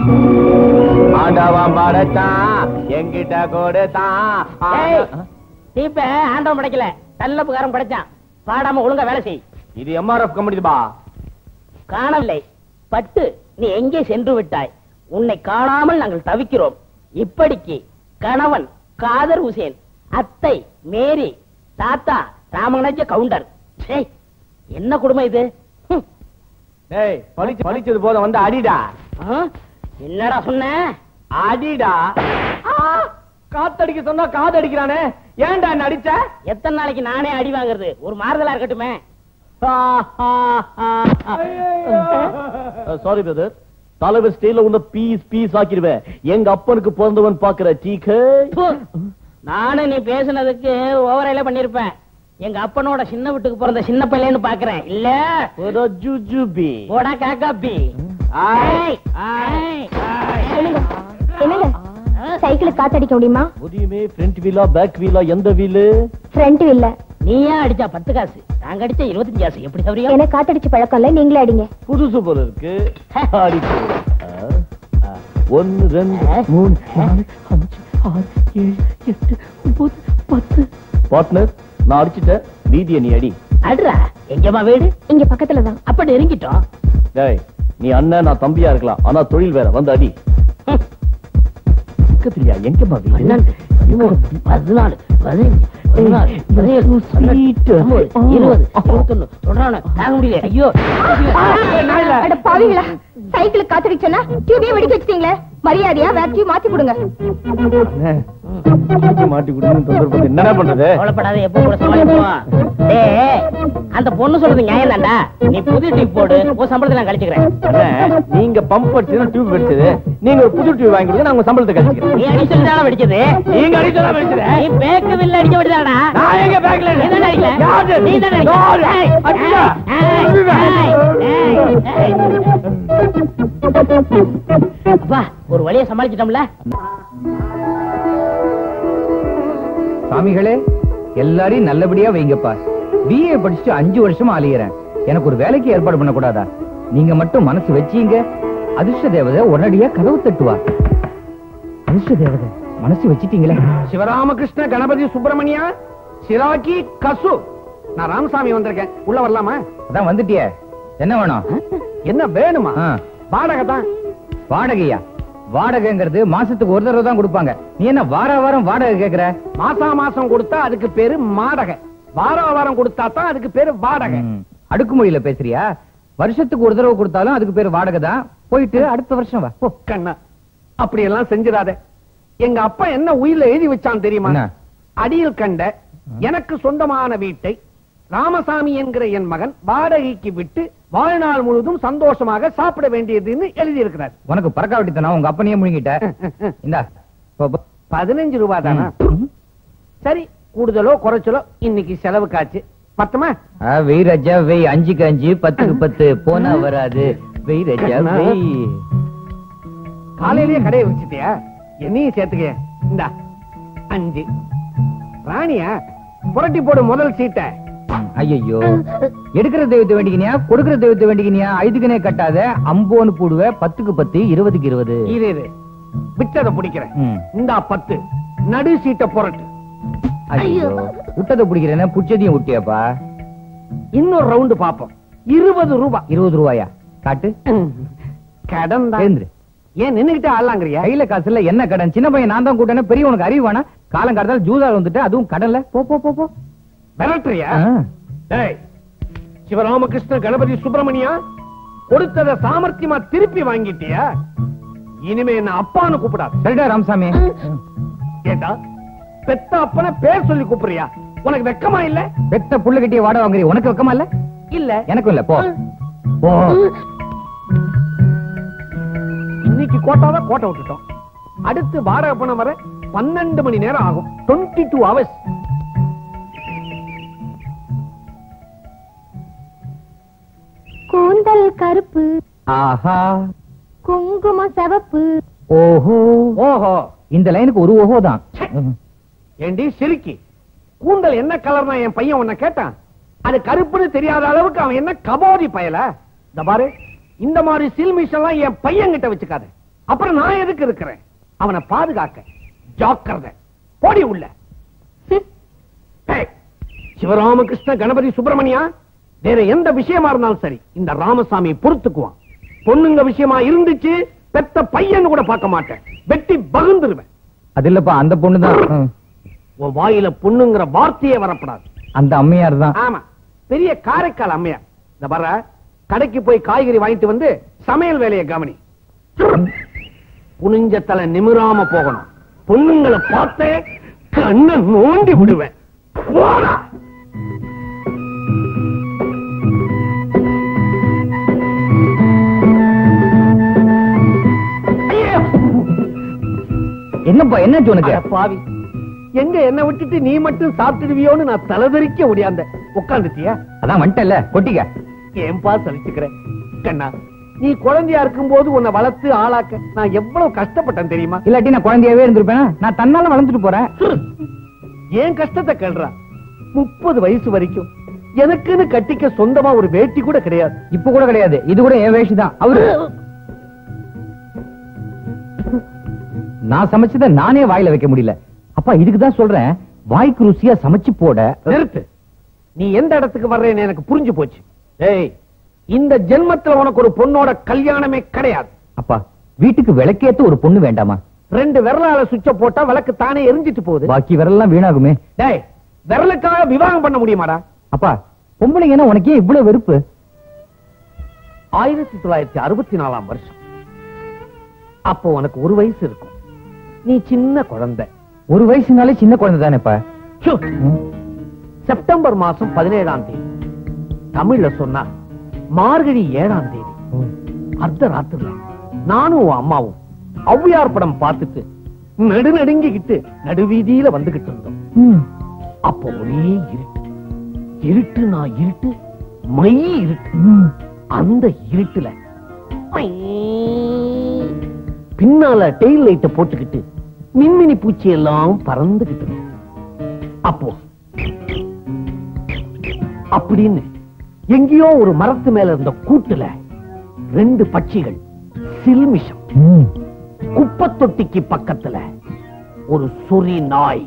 ஆண்டவன் படைச்சான் என்கிட்ட கொடுத்தான் ஏய், தீப்ப ஆண்டவன் படைக்கல நல்ல புகாரம் படைச்சான் பாடாம ஒழுங்கா வேலை செய் இது எம்ஆர்எஃப் கம்பெனி பா காணவில்லை பட்டு நீ எங்கே சென்று விட்டாய் உன்னை காணாமல் நாங்கள் தவிக்கிறோம் இப்படிக்கு கணவன் காதர் ஹுசேன் அத்தை மேரி தாத்தா ராமகணஜ கவுண்டர் ச்சே, என்ன குடும்பம் இது ஹம், டேய் பழிச்சு பழிச்சது போத வந்து அடிடா ஆ? என்னடா சொன்ன அடிடா ஆ, காத்தடிக்க சொன்னா காதடிக்கிறானே ஏன்டா என்ன அடிச்ச எத்தனை நாளைக்கு நானே அடி வாங்குறது ஒரு மாறுதலா இருக்கட்டுமே சாரி பிரதர் தலைவர் ஸ்டைல உன்ன பீஸ் பீஸ் ஆக்கிடுவேன் எங்க அப்பனுக்கு பிறந்தவன் பாக்குற டீக்கு ப்பு. நானும் நீ பேசுனதுக்கு ஓவரையில பண்ணிருப்பேன் எங்க அப்பனோட சின்ன வீட்டுக்கு பிறந்த சின்ன பையன்னு பாக்குறேன் இல்ல ஒரு ஜுஜுபி போடா காக்காப்பி ஆய். ஏய், ஏய், என்னங்க என்னங்க சைக்கிள் காத்தடிக்க முடியுமா முடியுமே ஃப்ரண்ட் வீலா பேக் வீலா எந்த வீலு ஃப்ரண்ட் இல்ல நீ ஏன் அடிச்சா பத்து காசு நாங்க அடிச்சா இருபத்தஞ்சு காசு எப்படி சௌரியம் எனக்கு காத்தடிச்சு பழக்கம் இல்ல நீங்களே அடிங்க புதுசு போல இருக்கு அடிச்சு. ஆ, ஆ. ஒன்னு ரெண்டு மூணு நாலு அஞ்சு ஆறு ஏழு எட்டு ஒன்பது பத்து பார்ட்னர் நான் அடிச்சிட்டேன் மீதிய நீ அடி அடுறா எங்கம்மா வீடு இங்க பக்கத்துல தான் அப்ப நெருங்கிட்டோம் டேய் நீ அண்ணன் நான் தம்பியா இருக்கலாம் ஆனா தொழில் வேற வந்து அடி ஹம். பக்கத்துலயா எங்கம்மா வீடு பன்னெண்டு பதிமூணு பதினாலு பதினஞ்சு பதினாறு பதினேழு பதினெட்டு, பத்தொன்பது, இருபது இருபத்தொன்னு சொல்றானு தாங்க முடியல ஐயோ அட பாவிங்களா சைக்கிள் காத்தடிச்சனா டியூபே வெடிக்க வச்சிட்டீங்களே மரியாதையா வேற டியூப் மாத்தி கொடுங்க அண்ணே, மாட்டி குடுன்னு தொந்தரவு பண்ணி என்னடா பண்றது கவலைப்படாத எப்போ கூட சமாளிப்போம் டேய் அந்த பொண்ணு சொல்றது நியாயம் தான்டா நீ புது டியூப் போடு உன் சம்பளத்தை நான் கழிச்சுக்கிறேன் அண்ணே, நீங்க பம்ப் அடிச்சது டியூப் வெடிச்சது நீங்க ஒரு புது டியூப் வாங்கி கொடுங்க நான் உங்க சம்பளத்தை கழிச்சுக்கிறேன் நீ அடிச்சது தானே வெடிச்சது நீங்க அடிச்சதா வெடிச்சது நீ பேக்கு வில்ல அடிக்க விடுதாடா நான் எங்க பேக்ல நீ தானே அடிக்கல யாரு? நீ தானே யாரு? அடிக்கல அடிச்சா? அப்பா ஒரு வழியை சமாளிச்சிட்டோம்ல சாமிகளே எல்லாரையும் நல்லபடியா வைங்கப்பா பிஏ படிச்சுட்டு அஞ்சு வருஷமா அலையிறேன் எனக்கு ஒரு வேலைக்கு ஏற்பாடு பண்ண கூடாதா நீங்க மட்டும் மனசு வச்சீங்க அதிர்ஷ்ட தேவதை உடனடியா கதவு தட்டுவா அதிர்ஷ்ட தேவதை மனசு வச்சிட்டீங்களே சிவராமகிருஷ்ண கணபதி சுப்பிரமணியா சிராக்கி கசு நான் ராமசாமி வந்திருக்கேன் உள்ள வரலாமா அதான் வந்துட்டியே என்ன வேணும் என்ன வேணுமா ஆ, வாடகை தான் வாடகையா வாடகைங்கிறது மாசத்துக்கு ஒரு தடவை தான் கொடுப்பாங்க நீ என்ன வார வாரம் வாடகை கேக்குற மாசா மாசம் கொடுத்தா அதுக்கு பேரு மாடகை வார வாரம் கொடுத்தா தான் அதுக்கு பேரு வாடகை ம், அடுக்குமொழியில பேசுறியா வருஷத்துக்கு ஒரு தடவை கொடுத்தாலும் அதுக்கு பேரு வாடகை தான் போயிட்டு அடுத்த வருஷம் வா ஓ, கண்ணா அப்படி எல்லாம் செஞ்சிடாத எங்க அப்பா என்ன உயிர்ல எழுதி வச்சான் தெரியுமா என்ன? அடியில் கண்ட எனக்கு சொந்தமான வீட்டை ராமசாமி என்கிற என் மகன் வாடகைக்கு விட்டு வாழ்நாள் முழுதும் சந்தோஷமாக சாப்பிட வேண்டியதுன்னு எழுதி இருக்கிறார் உனக்கு பறக்காவட்டித்தனம் உங்க அப்பனையே முழுங்கிட்ட இந்தா போ, போ. பதினஞ்சு ரூபாய் தானா ம். சரி கூடுதலோ குறைச்சலோ இன்னைக்கு செலவு காச்சு பத்துமா ஆ, வெய் ராஜா வெய் அஞ்சுக்கு அஞ்சு பத்துக்கு பத்து போனா வராது வெய் ராஜா வெய் காலையிலேயே கடையை வச்சுட்டியா என்னையும் சேர்த்துக்க இந்தா அஞ்சு ராணியா புரட்டி போடு முதல் சீட்டை ஐயோ எடுக்கிற தெய்வத்தை வேண்டிக்கினியா கொடுக்கிற தெய்வத்தை வேண்டிக்கினியா ஐதுக்குனே கட்டாத அம்போன்னு போடுவ பத்துக்கு பத்து இருபதுக்கு இருபது இரு இரு விட்டதை பிடிக்கிறேன் ம். இந்தா பத்து நடு சீட்டை புரட்டு ஐயோ விட்டதை பிடிக்கிறேன்னா புடிச்சதையும் விட்டியாப்பா இன்னொரு ரவுண்டு பாப்போம் இருபது ரூபாய் இருபது ரூபாயா காட்டு கடன் தான் எழுந்துரு ஏன் நின்னுகிட்டே ஆடலாங்கிறியா கையில காசு இல்ல என்ன கடன் சின்ன பையன் நான் தான் கூட்டனே பெரிய உனக்கு அறிவு வேணா காலம் கடத்தால் ஜூதால் வந்துட்டு அதுவும் கடன்ல போ போ போ போ மிரட்டுறியா ஆ. டேய் சிவராமகிருஷ்ண கணபதி சுப்பிரமணியா கொடுத்தத சாமர்த்தியமா திருப்பி வாங்கிட்டியா இனிமே என்ன அப்பான்னு கூப்பிடாத சரிடா ராமசாமி ஏண்டா பெத்த அப்பனை பேர் சொல்லி கூப்பிடுறியா உனக்கு வெக்கமா இல்ல பெத்த புள்ள கட்டிய வாட வாங்குறீ உனக்கு வெக்கமா இல்ல இல்ல எனக்கும் இல்ல போ போ இன்னைக்கு கோட்டாதான் கோட்டை விட்டுட்டோம் அடுத்து வாடகை பணம் வர பன்னெண்டு மணி நேரம் ஆகும் டுவெண்ட்டி டூ ஹவர்ஸ் கூந்தல் கருப்பு ஆஹா குங்கும சிவப்பு ஓஹோ ஓஹோ இந்த லைனுக்கு ஒரு ஓஹோ தான் ஏண்டி சிரிக்கி கூந்தல் என்ன கலர்னா என் பையன் உன்னை கேட்டான் அது கருப்புன்னு தெரியாத அளவுக்கு அவன் என்ன கபோதி பயல இந்த பாரு இந்த மாதிரி சில்மிஷ் எல்லாம் என் பையன் கிட்ட வச்சுக்காத அப்புறம் நான் எதுக்கு இருக்கிறேன் அவனை பாதுகாக்க ஜாக்கிரதை போடி உள்ள ஏய், சிவராமகிருஷ்ண கணபதி சுப்பிரமணியா வேற எந்த விஷயமா இருந்தாலும் சரி இந்த ராமசாமி பொறுத்துக்குவான் பொண்ணுங்க விஷயமா இருந்துச்சு பெத்த பையன் கூட பார்க்க மாட்டேன் வெட்டி பகுந்துருவேன் அது இல்லப்பா அந்த பொண்ணுதான் ம். உன் வாயில பொண்ணுங்கிற வார்த்தையே வரப்படாது அந்த அம்மையார் தான் ஆமா பெரிய காரைக்கால் அம்மையார் இந்த பாரு கடைக்கு போய் காய்கறி வாங்கிட்டு வந்து சமையல் வேலையை கவனி புனிஞ்ச தலை நிமிராம போகணும் பொண்ணுங்களை பார்த்து கண்ணை நோண்டி விடுவேன் போடா. ஐயோ! என்னப்பா என்னாச்சு உனக்கு அட பாவி எங்க என்ன விட்டுட்டு நீ மட்டும் சாப்பிட்டுடுவியோன்னு நான் தலைதறிக்க ஓடியாந்த உட்காந்துட்டியா அதான் வந்துட்டல கொட்டிக்க ஏன்பா சலிச்சுக்கிறேன் கண்ணா நீ குழந்தையா இருக்கும்போது உன்னை வளர்த்து ஆளாக்க நான் எவ்வளவு கஷ்டப்பட்டேன் தெரியுமா இல்லாட்டி நான் குழந்தையாவே இருந்திருப்பேனா நான் தன்னால வளர்ந்துட்டு போறேன் ஏன் கஷ்டத்தை கேள்றா முப்பது வயசு வரைக்கும் எனக்குன்னு கட்டிக்க சொந்தமா ஒரு வேட்டி கூட கிடையாது இப்ப கூட கிடையாது இது கூட என் வேஷி தான் அவரு நான் சமைச்சதை நானே வாயில வைக்க முடியல அப்பா இதுக்கு தான் சொல்றேன் வாய்க்கு ருசியா சமைச்சு போட நிறுத்து நீ எந்த இடத்துக்கு வர்றேன்னு எனக்கு புரிஞ்சு போச்சு ஏய் இந்த ஜென்மத்துல உனக்கு ஒரு பொண்ணோட கல்யாணமே கிடையாது அப்பா வீட்டுக்கு விளக்கேத்த ஒரு பொண்ணு வேண்டாமா ரெண்டு விரலால சுவிட்ச போட்டா விளக்கு தானே எரிஞ்சிட்டு போகுது பாக்கி விரல்லாம் வீணாகுமே டேய் விரலுக்காக விவாகம் பண்ண முடியுமாடா அப்பா பொம்பளைங்கன்னா உனக்கு ஏன் இவ்வளவு வெறுப்பு ஆயிரத்தி தொள்ளாயிரத்தி அறுபத்தி நாலாம் வருஷம் அப்போ உனக்கு ஒரு வயசு இருக்கும் நீ சின்ன குழந்தை ஒரு வயசுனாலே சின்ன குழந்தை தானேப்பா ச்சோ! செப்டம்பர் மாசம் பதினேழாம் தேதி தமிழ்ல சொன்னா மார்கழி ஏழாம் தேதி அர்த்த ராத்திரில நானும் உன் அம்மாவும் ஔவையார் படம் பார்த்துட்டு நடு நடுங்கிக்கிட்டு நடுவீதியில வந்துகிட்டு இருந்தோம் அப்போ ஒரே இருட்டு இருட்டு நான் இருட்டு மை இருட்டு அந்த இருட்டுல மை. பின்னால டெயில் லைட்ட போட்டுக்கிட்டு மின்மினி பூச்சி எல்லாம் பறந்துகிட்டு இருந்தோம். அப்போ அப்படின்னு எங்கேயோ ஒரு மரத்து மேல இருந்த கூட்டுல ரெண்டு பட்சிகள் சில்மிஷம் குப்பை தொட்டிக்கு பக்கத்துல ஒரு சொறி நாய்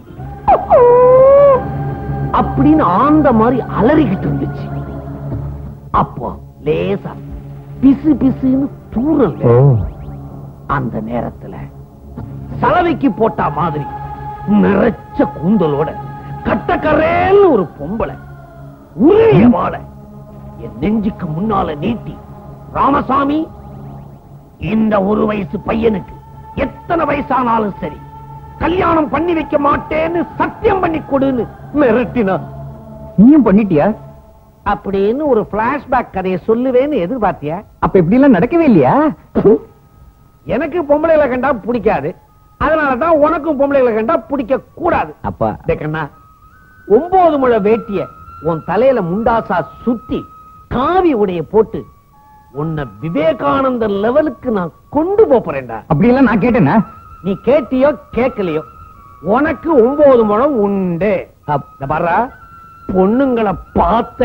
அப்படின்னு ஆந்த மாதிரி அலறிக்கிட்டு இருந்துச்சு அப்போ லேசா பிசு பிசுன்னு தூரல் அந்த நேரத்துல சலவைக்கு போட்டா மாதிரி நிறைச்ச கூந்தலோட கட்டக்கரேன்னு ஒரு பொம்பளை உரிய வாழ என் நெஞ்சுக்கு முன்னால நீட்டி ராமசாமி இந்த ஒரு வயசு பையனுக்கு எத்தனை வயசானாலும் சரி கல்யாணம் பண்ணி வைக்க மாட்டேன்னு சத்தியம் பண்ணி கொடுன்னு மிரட்டினா நீயும் பண்ணிட்டியா அப்படின்னு ஒரு பிளாஷ்பேக் கதையை சொல்லுவேன்னு எதிர்பார்த்தியா அப்ப இப்படி எல்லாம் நடக்கவே இல்லையா எனக்கு பொம்பளைகளை கண்டா பிடிக்காது அதனாலதான் உனக்கும் பொம்பளைகளை கண்டா பிடிக்க கூடாது அப்பா டேய் கண்ணா ஒன்பது முழ வேட்டிய உன் தலையில முண்டாசா சுத்தி காவி உடைய போட்டு உன்னை விவேகானந்தர் லெவலுக்கு நான் கொண்டு போறேன்டா அப்படி எல்லாம் நான் கேட்டேனா நீ கேட்டியோ கேட்கலையோ உனக்கு ஒன்பது முழம் உண்டு இந்த பாருடா, பொண்ணுங்களை பார்த்த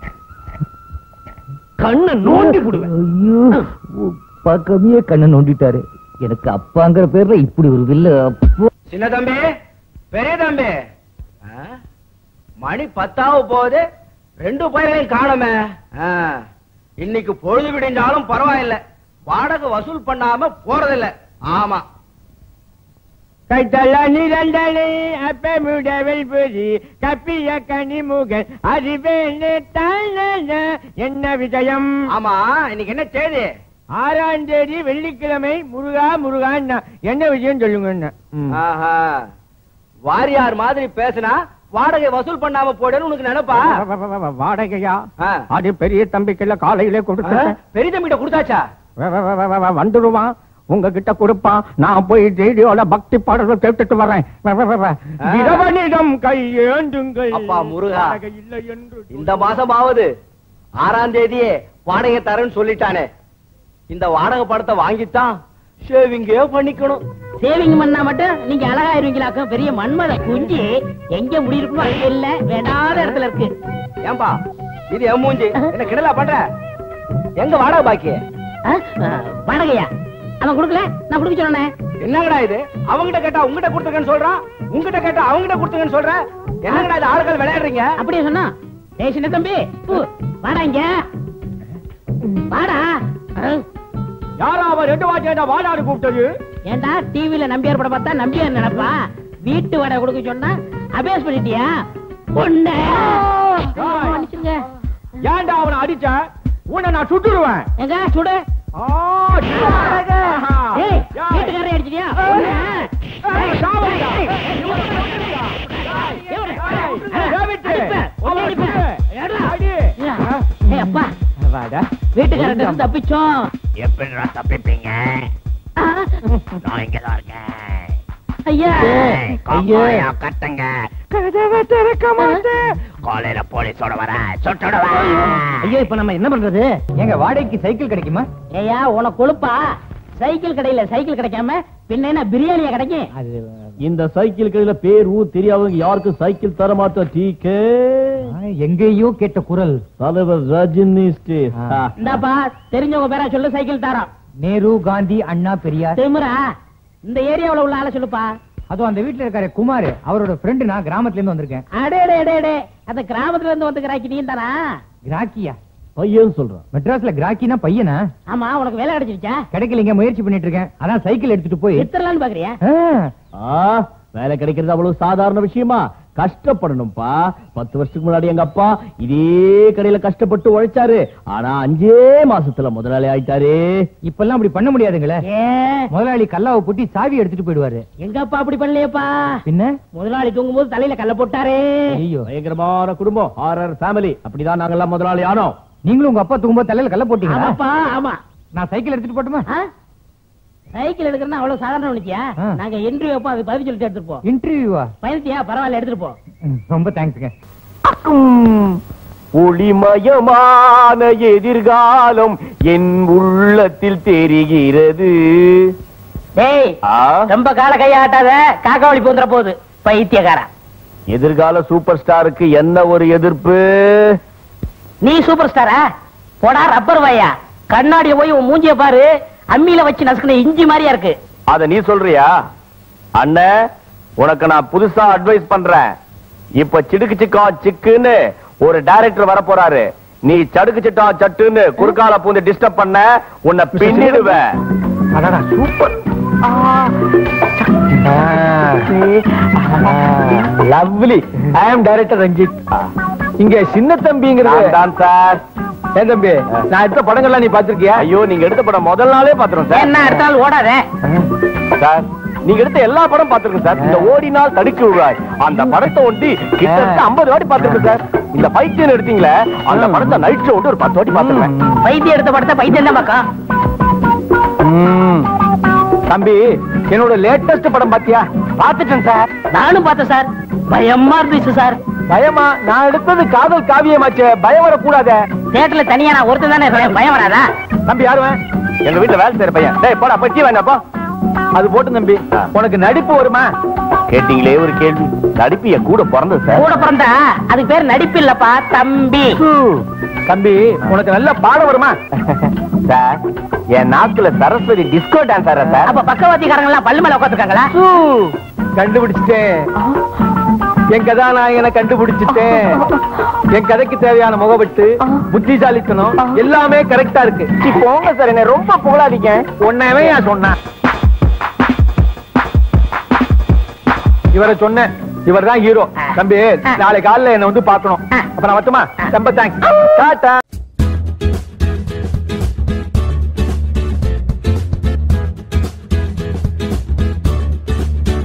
கண்ணை நோண்டி விடுவேன் ஐயோ பார்க்காமயே கண்ணை நோண்டிட்டாரு எனக்கு அப்பாங்கிற பேர்ல இப்படி ஒரு வில்ல அப்போ சின்ன தம்பி பெரிய தம்பி ஆ? மணி பத்தாவது போகுது ரெண்டு பயிரையும் காணமே ஆ. இன்னைக்கு பொழுது விடிஞ்சாலும் பரவாயில்ல வாடகை வசூல் பண்ணாம போறதில்ல ஆமா கைத்தல நிரந்தனி அப்ப முடவல் புரி கப்பிய கனிமுகன் அறிவேன் என்ன விஜயம் ஆமா இன்னைக்கு என்ன செய்தி ஆறாம் தேதி வெள்ளிக்கிழமை முருகா முருகான் என்ன விஷயம் சொல்லுங்க ஆஹா வாரியார் மாதிரி பேசினா வாடகை வசூல் பண்ணாம போடுன்னு உனக்கு நினைப்பா வாடகையா ஆ. அது பெரிய தம்பிக்குள்ள காலையிலே ஆ? கொடுத்தேன் பெரிய தம்பிட்ட கொடுத்தாச்சா வந்துடுவான் உங்ககிட்ட கொடுப்பான் நான் போய் ரேடியோல பக்தி பாடல்கள் கேட்டுட்டு வரேன் வ, வ, வ, வ. ஆ. இறைவனிடம் கையேந்துங்கள் அப்பா முருகா. வாடகை இல்லை என்று இந்த மாசமாவது ஆறாம் தேதியே வாடகை தரேன்னு சொல்லிட்டானே இந்த வாடகை படத்தை வாங்கித்தான் ஷேவிங்கே பண்ணிக்கணும் சேவிங் பண்ணா மட்டும் நீங்க அழகாயிருவீங்களாக்கும் பெரிய மண்மலை குஞ்சு எங்க முடியிருக்குமோ அங்க இல்ல வேண்டாத இடத்துல இருக்கு ஏன்பா இது என் மூஞ்சி என்ன கிடலா பண்ற எங்க வாடகை பாக்கி ஆ? ஆ, வாடகையா அவன் கொடுக்கல நான் கொடுக்க சொன்னேன் என்னங்கடா இது அவங்கிட்ட கேட்டா உங்ககிட்ட கொடுத்துருக்கேன்னு சொல்றான் உங்ககிட்ட கேட்டா அவங்கிட்ட கொடுத்துருக்கேன்னு சொல்ற என்னங்கடா இது ஆளுகள் விளையாடுறீங்க அப்படியே சொன்னா டேய் சின்ன தம்பி பூ வாடா இங்க வாடா அஹ். யாரா அவன் ரெண்டு வாட்டி என்ன வாடாடு கூப்பிட்டது ஏன்டா டிவில நம்பியார் படம் பார்த்தா நம்பியார் நினைப்பா வீட்டு வாடகை கொடுக்க சொன்னா அபேஸ் பண்ணிட்டியா பொண்ணு மன்னிச்சுங்க ஏன்டா அவனை அடிச்ச உன்னை நான் சுட்டுடுவேன் எங்க சுடு ஆ, சுடாதே. ஏய் ஏய். வீட்டுக்காரரை அடிச்சிட்டியா ஏய், சாவடிடா. அப்பா வீட்டுக்காரன் இருந்து தப்பிச்சோம் எப்படிடா தப்பிப்பீங்க ஆ, நான் இங்கதான் இருக்கேன் ஐயா ஏய், காப்பாயா, கட்டுங்க கதவை திறக்க மாட்டேன் காலையில போலீஸோட வர சுட்டுடுவேன் ஐயோ இப்ப நம்ம என்ன பண்றது எங்க வாடகைக்கு சைக்கிள் கிடைக்குமா ஏயா உனக்கு கொழுப்பா சைக்கிள் கடையில சைக்கிள் கிடைக்காம பின்ன என்ன பிரியாணியா கிடைக்கும் இந்த சைக்கிள் கடையில பேர் ஊர் தெரியாதவங்க யாருக்கும் சைக்கிள் தர மாட்டோம் டீக்கே ஆ, எங்கேயோ கேட்ட குரல் தலைவர் ரஜினி ஸ்டேட் ஆ. இந்தாப்பா தெரிஞ்சவங்க பேரா சொல்லு சைக்கிள் தரோம் நேரு காந்தி அண்ணா பெரியார் திமிரா இந்த ஏரியாவுல உள்ள ஆளை சொல்லுப்பா அதுவும் அந்த வீட்டுல இருக்காரு குமார் அவரோட ஃப்ரெண்டு நான் கிராமத்துல இருந்து வந்திருக்கேன் அடே அடே அடே அடே அந்த கிராமத்துல இருந்து வந்து கிராக்கி நீ தானா கிராக்கியா பையன் சொல்றான் மெட்ராஸ்ல கிராக்கினா பையனா ஆமா உனக்கு வேலை கிடைச்சிருச்சா கிடைக்கலங்க முயற்சி பண்ணிட்டு இருக்கேன் அதான் சைக்கிள் எடுத்துட்டு போய் வித்துறலான்னு பாக்குறியா ஆ, ஆ, வேலை கிடைக்கிறது அவ்வளவு சாதாரண விஷயமா கஷ்டப்படணும்பா பத்து வருஷத்துக்கு முன்னாடி எங்க அப்பா இதே கடையில கஷ்டப்பட்டு உழைச்சாரு ஆனா அஞ்சே மாசத்துல முதலாளி ஆயிட்டாரு இப்பெல்லாம் அப்படி பண்ண முடியாதுங்களே ஏன் முதலாளி கல்லாவை பூட்டி சாவி எடுத்துட்டு போயிடுவாரு எங்கப்பா அப்படி பண்ணலையேப்பா பின்ன முதலாளி தூங்கும் போது தலையில கல்ல போட்டாரே ஐயோ பயங்கரமான குடும்பம் ஆர்ஆர் ஃபேமிலி அப்படிதான் நாங்கெல்லாம் முதலாளி ஆனோம் நீங்களும் உங்க அப்பா தூங்கும்போது தலையில கல்ல போட்டீங்களா ஆமாப்பா ஆமா நான் சைக்கிள் எடுத்துட்டு போட்டுமா ஆ? சைக்கிள் எடுக்கிறதா அவ்வளவு சாதாரண நினைச்சியா ஆ. நாங்க இன்டர்வியூ அப்பா அது பதிவு சொல்லிட்டு எடுத்துட்டு போ இன்டர்வியூவா பயந்துட்டியா பரவாயில்ல எடுத்துட்டு போ ரொம்ப தேங்க்ஸ்ங்க ஒளிமயமான எதிர்காலம் என் உள்ளத்தில் தெரிகிறது டேய் ஆ, ரொம்ப கால கையாட்டாத காக்காவளி போந்துற போகுது பைத்தியக்காரா எதிர்கால சூப்பர் ஸ்டாருக்கு என்ன ஒரு எதிர்ப்பு நீ சூப்பர் ஸ்டாரா போடா ரப்பர் வாயா கண்ணாடிய போய் உன் மூஞ்சிய பாரு அம்மியில வச்சு நசுக்கின இஞ்சி மாதிரியா இருக்கு அத நீ சொல்றியா அண்ணே உனக்கு நான் புதுசா அட்வைஸ் பண்றேன் இப்ப சிடுக்கு சிக்கா சிக்குன்னு ஒரு டைரக்டர் வர போறாரு நீ சடுக்கு சிட்டா சட்டுன்னு குறுக்கால பூந்து டிஸ்டர்ப் பண்ண உன்னை பின்னிடுவேன் super lovely I am director Ranjith இங்க சின்ன தம்பிங்கிறது தான் சார் ஏன் தம்பி நான் எடுத்த படங்கள்லாம் நீ பாத்திருக்கியா ஐயோ நீங்க எடுத்த படம் முதல் நாளே பாத்துறோம் சார் என்ன எடுத்தாலும் ஓடாத சார் நீங்க எடுத்த எல்லா படம் பாத்துருக்கேன் சார் இந்த ஓடினால் தடுக்கி விடுவாய் அந்த படத்தை ஒட்டி கிட்டத்தட்ட ஐம்பது வாட்டி பாத்துருக்கேன் சார் இந்த பைத்தியம் எடுத்தீங்களே அந்த படத்தை நைட் ஷோ ஒரு பத்து வாட்டி பாத்துருக்கேன் பைத்தியம் எடுத்த படத்தை பைத்தியம் தான் பக்கம் தம்பி என்னோட லேட்டஸ்ட் படம் பாத்தியா பாத்துட்டேன் சார் நானும் பார்த்தேன் சார் பயமா இருந்துச்சு சார் பயமா நான் எடுத்தது காதல் காவியமாச்சே பயம் வரக்கூடாதே தேட்டர்ல தனியா நான் ஒருத்தன் தானே இருக்கேன். பயம் வராதா தம்பி யாருவன் எங்க வீட்டுல வேலை செய்யற பையன் டேய் போடா பச்சி வேண்டாப்பா அது போட்டு தம்பி உனக்கு நடிப்பு வருமா கேட்டீங்களே ஒரு கேள்வி நடிப்பு என் கூட பிறந்தது கூட பிறந்தா அதுக்கு பேர் நடிப்பு இல்லப்பா தம்பி தம்பி உனக்கு நல்ல பாடம் வருமா சார் என் நாக்குல சரஸ்வதி டிஸ்கோ டான்ஸ் ஆடுற சார் அப்ப பக்கவாத்திக்காரங்க எல்லாம் பல்லு மேல உட்காந்துருக்காங்களா கண்டுபிடிச்சிட்டேன் என் கதாநாயகனை கண்டுபிடிச்சிட்டேன் என் கதைக்கு தேவையான முகவட்டு புத்திசாலித்தனம் எல்லாமே கரெக்டா இருக்கு நீ போங்க சார் என்ன ரொம்ப புகழாதீங்க உன்னவே நான் சொன்னேன் இவரை சொன்னேன் இவர் தான் ஹீரோ தம்பி நாளை காலையில என்ன வந்து பார்க்கணும் அப்ப நான் மட்டுமா ரொம்ப தேங்க்ஸ் டாடா